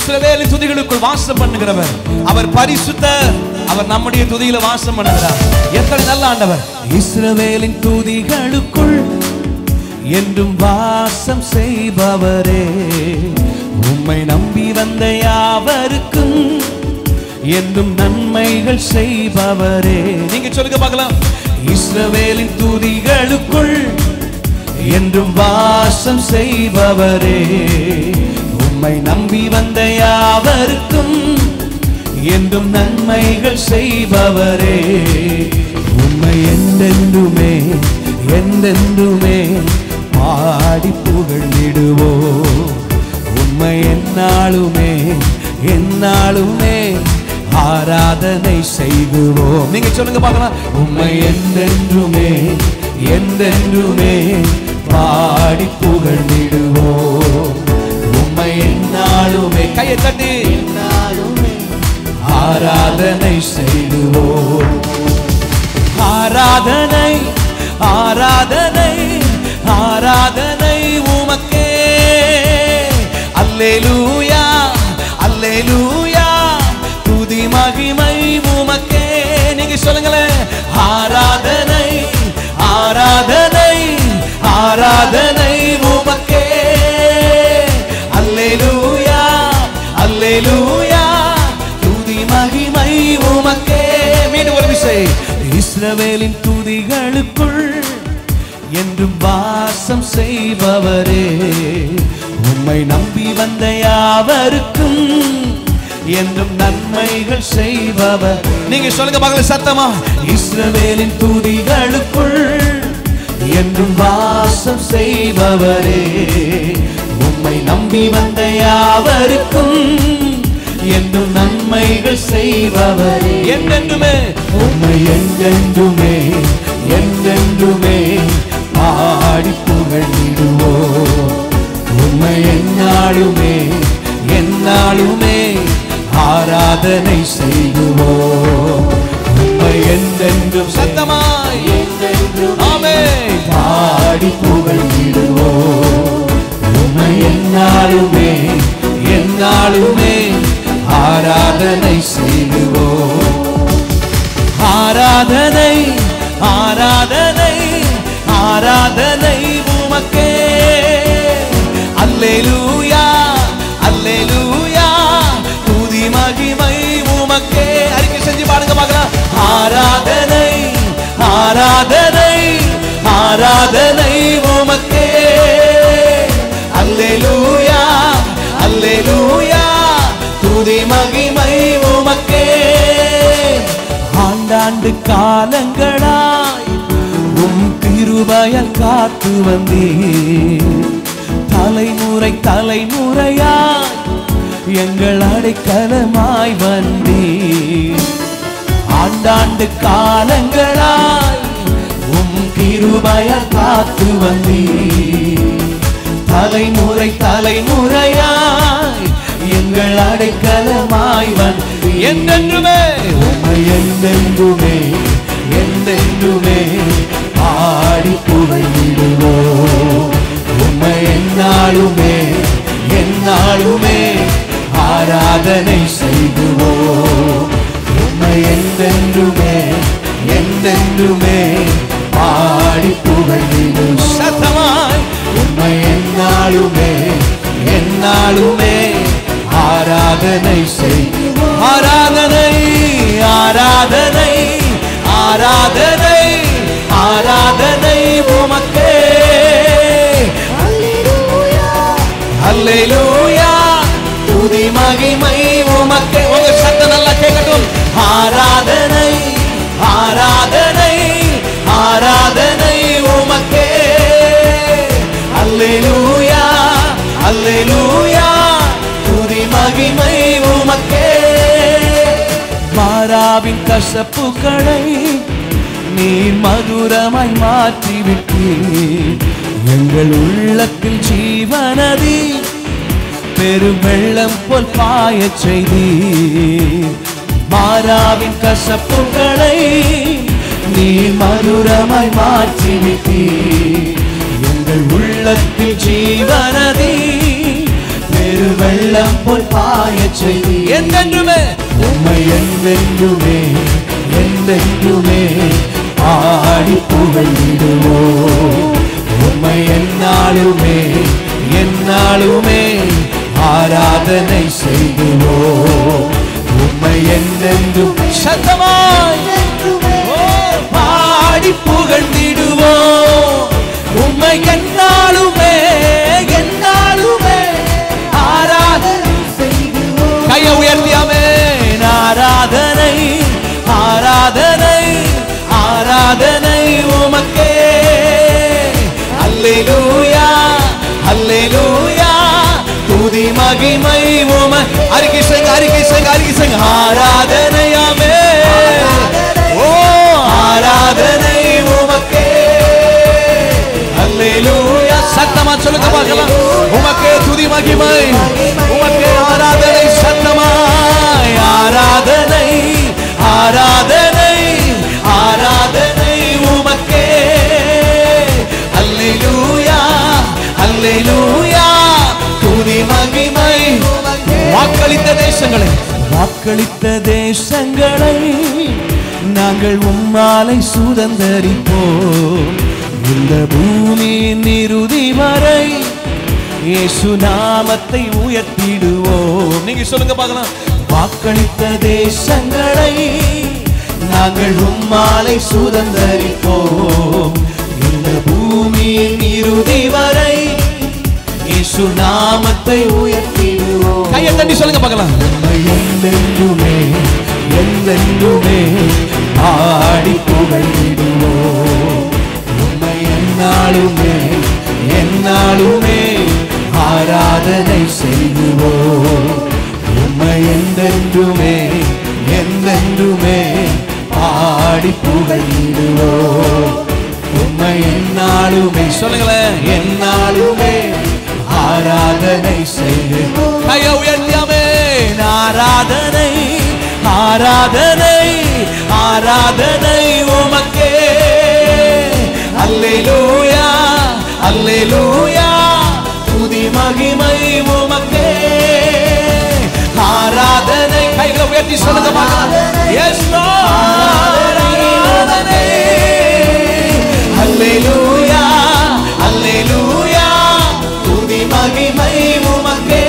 இஸ்ரவேலின் துதிகளுக்குள் வாசம் பண்ணுகிறவர் அவர் பரிசுத்த அவர் நம்முடைய துதியில வாசம் பண்ணுகிறார் எத்தனை நல்ல ஆண்டவர் இஸ்ரவேலின் துதிகளுக்குள் என்றும் வாசம் செய்பவரே உம்மை நம்பி வந்த யாவருக்கும் என்றும் நன்மைகள் செய்பவரே நீங்க சொல்லுங்க பார்க்கலாம் இஸ்ரவேலின் துதிகளுக்குள் என்றும் வாசம் செய்பவரே உம்மை நம்பி வந்த யாவருக்கும் என்றும் நன்மைகள் செய்பவரே உம்மை என்றென்றுமே என்றென்றுமே பாடி புகழ்ந்திடுவோம் உம்மை என்னாலுமே என்னாலுமே ஆராதனை செய்குவோம் நீங்க சொல்லுங்க பார்க்கலாம் உம்மை என்றென்றுமே என்றென்றுமே பாடி புகழ்ந்திடுவோம் உம்மை என்னாலுமே கையை தட்டி ஆராதனை செய்துவோம் ஆராதனை ஆராதனை ஆராதனை உமக்கே அல்லேலூயா அல்லேலூயா துதி மகிமை உமக்கே நீங்க சொல்லுங்களேன் ஆராதனை ஆராதனை ஆராதனை உமக்கே அல்லேலூயா அல்லேலூயா துதி மகிமை உமக்கே மீண்டும் ஒரு விசை இஸ்ரவேலின் துதிகளுக்குள் என்றும் வாசம் செய்பவரே உம்மை நம்பி வந்த யாவருக்கும் என்றும் நன்மைகள் செய்பவர் நீங்க சொல்லுங்க மகள சத்தமா இஸ்ரவேலின் துதிகளுக்குள் என்றும் வாசம் செய்பவரே உம்மை நம்பி வந்த யாவருக்கும் என்றும் நன்மைகள் செய்பவரே என்றென்றுமே உம்மை என்றென்றுமே என்றென்றுமே பாடி புகழ்ந்திடுவோம் உம்மை என்னாலுமே என்னாலுமே ஆராதனை செய்துவோம் உம்மை என்றென்றும் சத்தமாய் ஆமே பாடி புகழ்ந்திடுவோம் உம்மை என்னாலுமே என்னாலுமே ஆராதனை செய்துவோம் ஆராதனை ஆராதனை ஆராதனை உமக்கே அல்லேலூயா அல்லேலூயா துதி மகிமை உமக்கே அறிக்கை செஞ்சு பாடுங்க பார்க்கலாம் ஆராதனை ஆராதனை ஆராதனை உமக்கே அல்லேலூயா அல்லேலூயா துதி மகிமை உமக்கே ஆண்டாண்டு காலங்களாய் உம் கிருபையால் காத்து வந்தீர் தலைமுறை தலைமுறையாய் எங்கள் அடைக்கலமாய் வந்தீர் ஆண்டாண்டு காலங்களாய் உம் கிருபையால் காத்து வந்தீர் தலைமுறை தலைமுறையாய் எங்கள் அடைக்கலமாய் வந்து என்றென்றுமே உம்மை என்றென்றுமே என்றென்றுமே பாடி புகழ்ந்திடுவோம் உம்மை என்னாலுமே என்னாலுமே ஆராதனை செய்துவோம் உம்மை என்றென்றுமே என்றென்றுமே பாடி புகழ்ந்திடும் சத்தமாய் உம்மை என்னாலுமே என்னாலுமே ஆராதனை செய் ஆராதனை ஆராதனை ஆராதனை ஆராதனை உமக்கே அல்லேலூயா துதி மகிமை உமக்கே உங்க சத்தம் நல்லா கேட்கட்டும் ஆராதனை ஆராதனை ஆராதனை உமக்கே அல்லேலூயா அல்லேலூயா துதி மகிமை உமக்கே மாறாவின் கசப்புகளை நீர் மதுரமாய் மாற்றிவிட்டீர் எங்கள் உள்ளத்தில் ஜீவனதி பெரும் வெள்ளம் போல் பாயச் செய்தீர் மாறாவின் கசப்புகளை நீர் மதுரமாய் மாற்றிவிட்டீர் எங்கள் உள்ளத்தில் ஜீவனதி பெரு வெள்ளம் போல் பாயச் செய்தி என்றென்றுமே உம்மை என்றென்றுமே என்றென்றுமே ஆடி புகழ்ந்திடுவோம் உம்மை என்னாலுமே என்னாலுமே ஆராதனை செய்துவோம் உம்மை என்றென்றும் சத்தமாய் ஓ, பாடி புகழ்ந்திடுவோம் உம்மை என்னாலுமே என்னாலுமே ஆராதனை கைய உயர்த்தியாமே ஆராதனை ஆராதனை ஆராதனை உமக்கே அல்லேலூயா அல்லேலூயா துதி மகிமை உம அறிக்கை செய்ங்க அறிக்கை செய்ங்க அறிக்கை செய்ங்க ஆராதனையாமே ஓ ஆராதனை உமக்கே அல்லேலூயா சத்தமா சொல்லுங்க பார்க்கலாம் உமக்கே துதி மகிமை உமக்கே ஆராதனை சத்தமாய் ஆராதனை ஆராதனை ஆராதனை உமக்கே அல்லேலூயா அல்லேலூயா துதி மகிமை வாக்களித்த தேசங்களை வாக்களித்த தேசங்களை நாங்கள் உம்மாலை சுதந்தரிப்போம் இந்த பூமியின் இறுதி வரை இயேசு நாமத்தை உயர்த்திடுவோம் நீங்க சொல்லுங்க பார்க்கலாம் வாக்களித்த தேசங்களை நாங்கள் உம்மாலை சுதந்தரிப்போம் இந்த பூமியின் இறுதி வரை இயேசு நாமத்தை உயர்த்திடுவோம் கையை தட்டி சொல்லுங்க பார்க்கலாம் என்றென்றுமே என்றென்றுமே ஆடி புகழ்ந்திடுவோம் உண்மை என்னாலுமே என்னாலுமே ஆராதனை செய்துவோம் உண்மை என்றென்றுமே என்றென்றுமே ஆடி புகழ்ந்திடுவோம் உண்மை என்னாலுமே சொல்லுங்களேன் என்னாலுமே ஆராதனை செய்து கைய உயர்த்தியாமே ஆராதனை ஆராதனை ஆராதனை உமக்கே அல்லேலூயா அல்லேலூயா துதி மகிமை உமக்கே ஆராதனை கைகளை உயர்த்தி சொல்லுங்க பார்க்கலாம் எஸ் ஆராதனை அல்லேலூயா அல்லேலூயா துதி மகிமை உமக்கே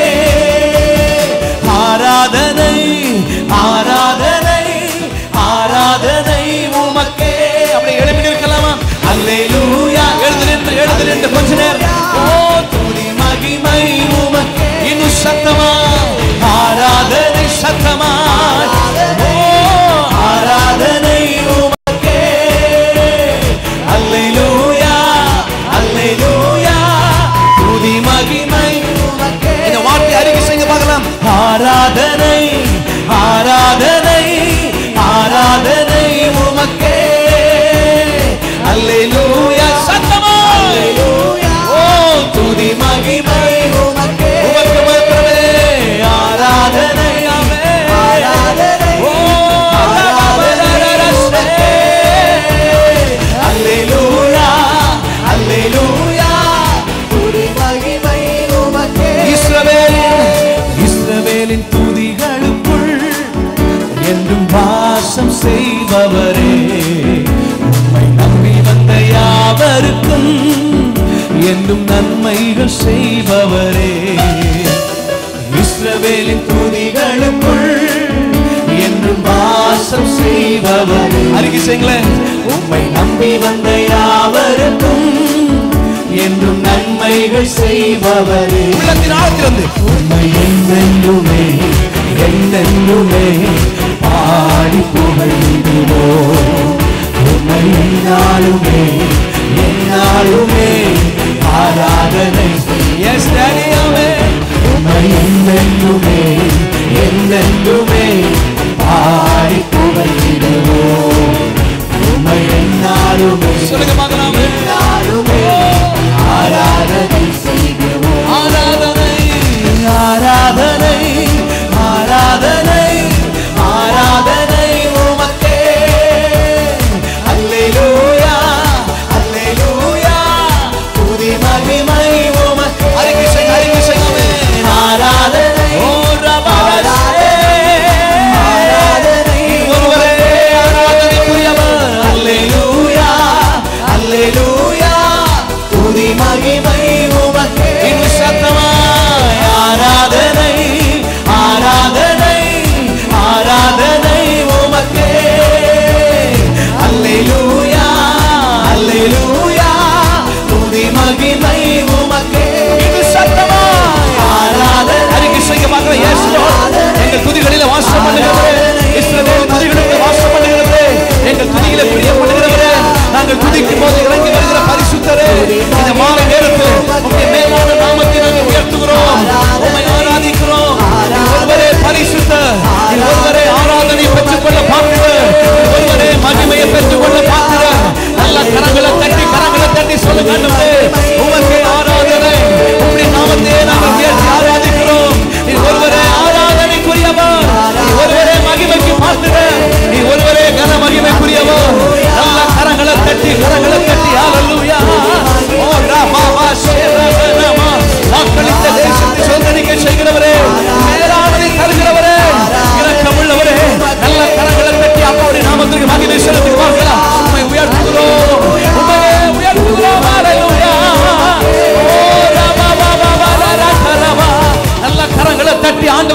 ஆராதனை ஆராதனை ஆராதனை உமக்கே அப்படி எழுப்பி நிற்கலாமா அல்லேலூயா எழுந்து நின்று எழுந்து நின்று கொஞ்ச நேரம் ஓ துதி மகிமை உமக்கே இன்னும் சத்தமா ஆராதனை சத்தமா ஓ ஆராதனை உமக்கே அல்லேலூயா அல்லேலூயா துதி மகிமை இந்த வார்த்தை அறிக்கை செய்ய பார்க்கலாம் ஆராதனை ஆராதனை ஆராதனை உமக்கே அல்லேலூயா சத்தமா ஓ துதி மகிமை உமக்கு மாத்திரமே ஆராதனை ஆமே ஓ அல்லேலூயா அல்லேலூயா இஸ்ரவேலின் இஸ்ரவேலின் துதிகளுக்குள் என்றும் வாசம் செய்பவரே உம்மை நம்பி வந்த யாவருக்கும் என்றும் நன்மைகள் செய்பவரே இஸ்ரவேலின் துதிகளுக்குள் என்றும் வாசம் செய்பவரே அறிக்கை செய்யுங்களேன் உம்மை நம்பி வந்த யாவருக்கும் என்றும் நன்மைகள் செய்பவரே உள்ளத்தின் ஆழத்திலிருந்து உண்மை என்றென்றுமே என்றென்றுமே பாடி புகழ்ந்திடுவோம் உண்மை என்னாலுமே என்னாலுமே ஆராதனை எஸ் டேடியாவே உண்மை என்றென்றுமே என்றென்றுமே பாடி புகழ்ந்திடுவோம் உண்மை என்னாலுமே சொல்லுங்க பார்க்கலாம் என்னாலுமே ஆராதனை செய்கிறோம் ஆராதனை ஆராதனை ஆராதனை ஆராதனை உமக்கே அல்லேலூயா அல்லேலூயா துதி மகிமை உமக்கே அறிக்கை செய்ய அறிக்கை செய்யவே ஆராதனை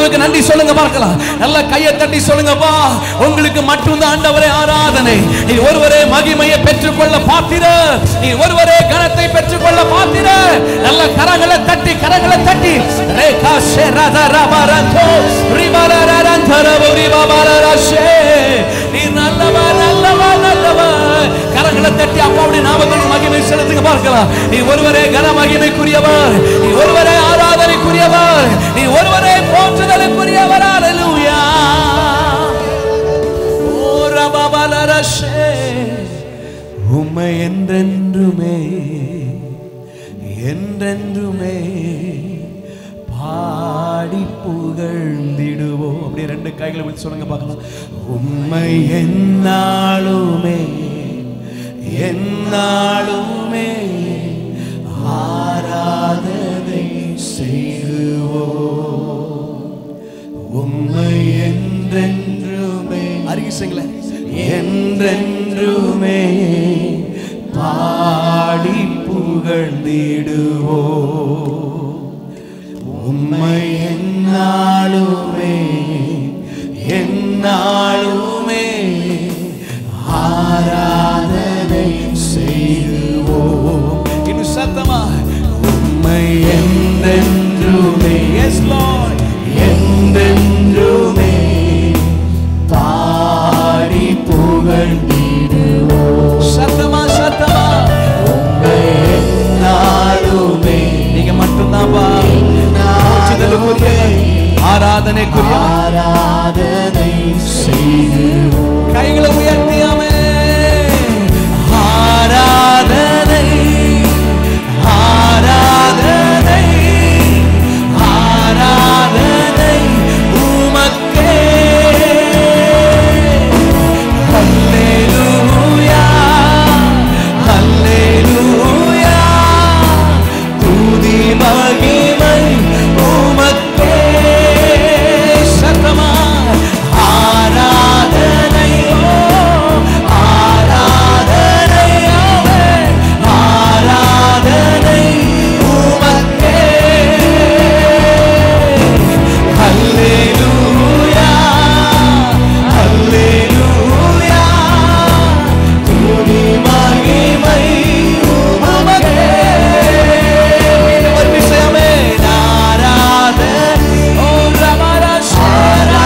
ஆண்டவருக்கு நன்றி சொல்லுங்க பார்க்கலாம் நல்ல கையை தட்டி சொல்லுங்கப்பா உங்களுக்கு மட்டும்தான் ஆண்டவரே ஆராதனை நீ ஒருவரே மகிமையை பெற்றுக்கொள்ள பாத்திர நீ ஒருவரே கனத்தை பெற்றுக்கொள்ள பாத்திர நல்ல கரங்களை தட்டி கரங்களை தட்டி ரேகா ஷெரத ரபரந்தோ ரிபரரந்தரவ ரிபபரரஷே நீ நல்லவர் நல்லவர் நல்லவர் கரங்களை தட்டி அப்பாவுடைய நாமத்துக்கு மகிமை செலுத்துங்க பார்க்கலாம் நீ ஒருவரே கன மகிமைக்குரியவர் நீ ஒருவரே ஆராதனைக்குரியவர் நீ ஒருவரே போற்றுதலுக்குரியவர் அல்லேலூயா ஓ ரபபலரஷே உம்மை என்றென்றுமே என்றென்றுமே பாடி புகழ்ந்திடுவோம் அப்படியே ரெண்டு கைகளை விட்டு சொல்லுங்க பார்க்கலாம் உம்மை என்னாலுமே என்னாலுமே ஆராதனை செய்துவோம் உம்மை என்றென்றுமே அறிவிசங்களே என்றென்றுமே பாடி புகழ்ந்திடுவோ உம்மை என்னாலுமே என்னாலுமே ஆராதனை செய்வோம் இன்னும் சத்தமா உம்மை என்றென்றுமே எஸ் லார்ட் என்றென்றுமே பாடி புகழ்ந்திடுவோம் சத்தமா சத்தமா உம்மை என்னாலுமே நீங்க மட்டும்தான் பா ஆராதனைக்குரிய ஆராதனை செய்வோம் கைகளை உயர்த்தியாமே ஆராதனை ஆராதனை ஆராதனை உமக்கே ஹல்லேலூயா ஹல்லேலூயா துதி மகிமை உமக்கே சத்தமா ஆராதனை ஓ ஆராதனை ஆவே ஆராதனை உமக்கே ஹல்லேலூயா ஹல்லேலூயா துதி மகிமை உமக்கே ஒரு விஷயமே ஆராதனை ஓ ரமரா ஷரா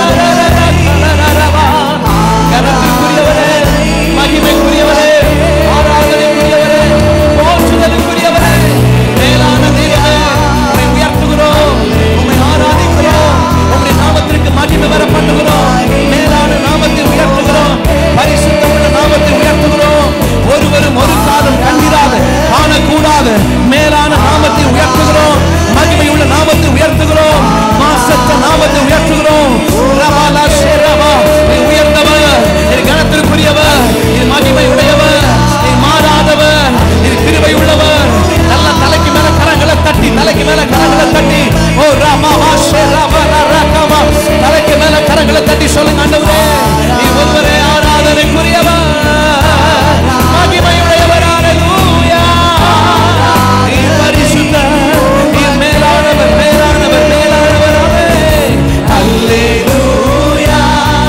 கனத்திற்குரியவரே மகிமைக்குரியவரே ஆராதனைக்குரியவரே போற்றுதலுக்குரியவரே மேலான தெய்வமே உம்மை உயர்த்துகிறோம் உம்மை ஆராதிக்கிறோம் உம்முடைய நாமத்திற்கு மகிமை வர பண்ணுகிறோம் மேலான நாமத்தை உயர்த்துகிறோம் பரிசுத்தமுள்ள நாமத்தை உயர்த்துகிறோம் ஒருவரும் ஒரு காலம் கண்டிராத காணக்கூடாத மேலான நாமத்தை உயர்த்துகிறோம் மகிமையுள்ள நாமத்தை உயர்த்துகிறோம் மாசத்த நாமத்தை உயர்த்துகிறோம் ரபாலா ஷேரபா நீ உயர்ந்தவர் நீ கனத்திற்குரியவர் நீ மகிமை உடையவர் நீ மாறாதவர் நீ கிருபை உள்ளவர் நல்ல தலைக்கு மேல கரங்களை தட்டி தலைக்கு மேல கரங்களை தட்டி ஓ ராமா வாஷே ராமா ராகமா தலைக்கு மேல கரங்களை தட்டி சொல்லுங்க ஆண்டவரே நீ ஒருவரே ஆராதனைக்குரியவர் மகிமையுடையவர் ஹalleluya நீ பரிசுத்தர் நீ மேலானவர் மேலானவர் மேலானவர் ஆமென் ஹalleluya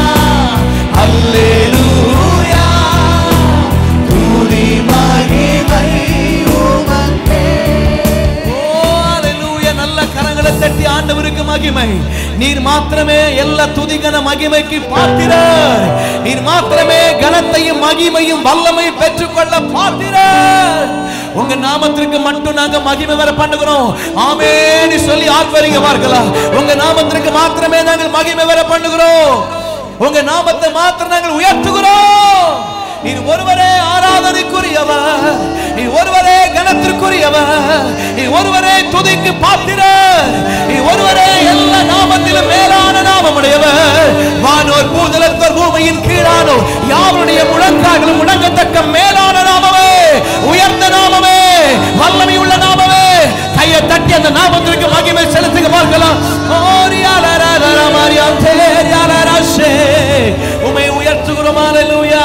ஹalleluya துதி மகிமை உமக்கே ஓ ஹalleluya நல்ல கரங்களை தட்டி ஆண்டவருக்கு மகிமை நீர் மாத்திரமே எல்லா துதிகன மகிமைக்கு பாத்திரர் நீர் மாத்திரமே கனத்தையும் மகிமையும் வல்லமையும் பெற்றுக்கொள்ள பாத்திரர் உங்க நாமத்திற்கு மட்டும் நாங்க மகிமை வர பண்ணுகிறோம் ஆமென்னு சொல்லி ஆர்ப்பரிங்க பார்க்கலாம் உங்க நாமத்திற்கு மாத்திரமே நாங்கள் மகிமை வர பண்ணுகிறோம் உங்க நாமத்தை மாத்திரம் நாங்கள் உயர்த்துகிறோம் நீர் ஒருவரே ஆராதனைக்குரியவர் நீ ஒருவரே கனத்திற்குரியவர் நீ ஒருவரே துதிக்கு பாத்திரர் நீ ஒருவரே எல்லா நாமத்திலும் மேலான நாமமுடையவர் வானோர் பூதலத்தோர் பூமியின் கீழானோ யாருடைய முழங்கால்களும் முடங்கத்தக்க மேலான நாமமே உயர்ந்த நாமமே வல்லமை உள்ள நாமமே கையை தட்டி அந்த நாமத்திற்கு மகிமை செலுத்துங்க பார்க்கலாம் ஓரியாலரரர மாரியாம் தேரியாலரஷே. உம்மை உயர்த்துகிறோம் ஹalleluya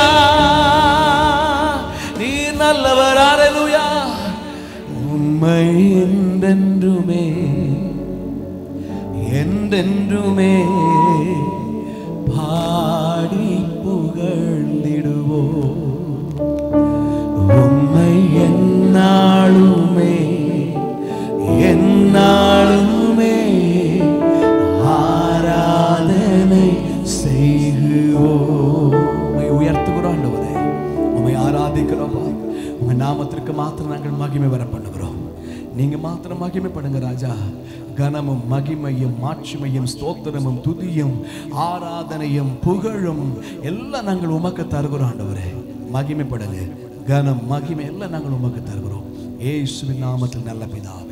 நீர் நல்லவர் ஹalleluya உம்மை என்றென்றுமே என்றுமே பாடி புகழ்ந்திடுவோ உம்மை என்னாலுமே என்னாலுமே ஆராதனை செய்குவோம் உம்மை உயர்த்துகிறோம் ஆண்டவரே உம்மை ஆராதிக்கிறோம் உங்க நாமத்திற்கு மாத்திரம் நாங்கள் மகிமை வர பண்ணுகிறோம் நீங்க மாத்திரம் மகிமைப்படுங்க ராஜா கனமும் மகிமையும் மாட்சிமையும் ஸ்தோத்திரமும் துதியும் ஆராதனையும் புகழும் எல்லாம் நாங்கள் உமக்கு தருகிறோம் ஆண்டவரே மகிமைப்படுங்க கனம் மகிமை எல்லாம் நாங்கள் உமக்கு தருகிறோம் ஏசுவின் நாமத்தில் நல்ல பிதாவே